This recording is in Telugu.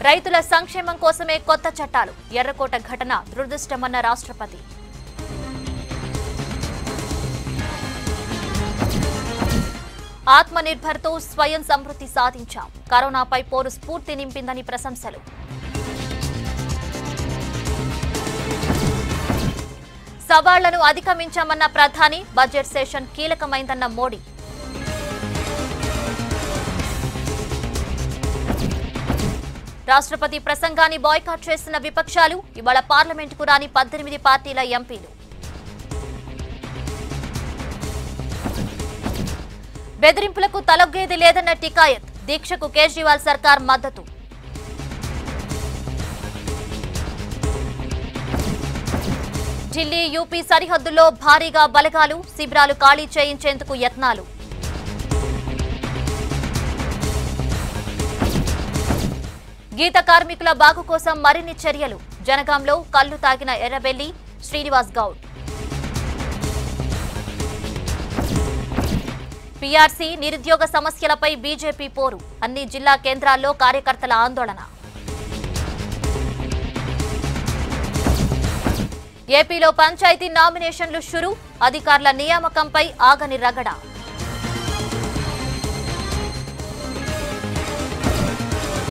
రైతుల సంక్షేమం కోసమే కొత్త చట్టాలు ఎర్రకోట ఘటన దురదృష్టమన్న రాష్ట్రపతి ఆత్మనిర్భర్తో స్వయం సమృద్ధి సాధించాం కరోనాపై పోరు స్ఫూర్తి నింపిందని ప్రశంసలు సవాళ్లను అధిగమించామన్న ప్రధాని బడ్జెట్ సెషన్ కీలకమైందన్న మోడీ రాష్ట్రపతి ప్రసంగాన్ని బాయ్కాట్ చేస్తున్న విపక్షాలు ఇవాళ పార్లమెంటుకు రాని పద్దెనిమిది పార్టీల ఎంపీలు బెదిరింపులకు తలొగ్గేది లేదన్న టికాయత్ దీక్షకు కేజ్రీవాల్ సర్కార్ మద్దతు ఢిల్లీ యూపీ సరిహద్దుల్లో భారీగా బలగాలు శిబిరాలు ఖాళీ చేయించేందుకు యత్నాలు గీత కార్మికుల బాగు కోసం మరిన్ని చర్యలు జనగాంలో కళ్లు తాగిన ఎర్రబెల్లి శ్రీనివాస్ గౌడ్ పీఆర్సీ నిరుద్యోగ సమస్యలపై బీజేపీ పోరు అన్ని జిల్లా కేంద్రాల్లో కార్యకర్తల ఆందోళన ఏపీలో పంచాయతీ నామినేషన్లు షురు అధికారుల నియామకంపై ఆగని రగడ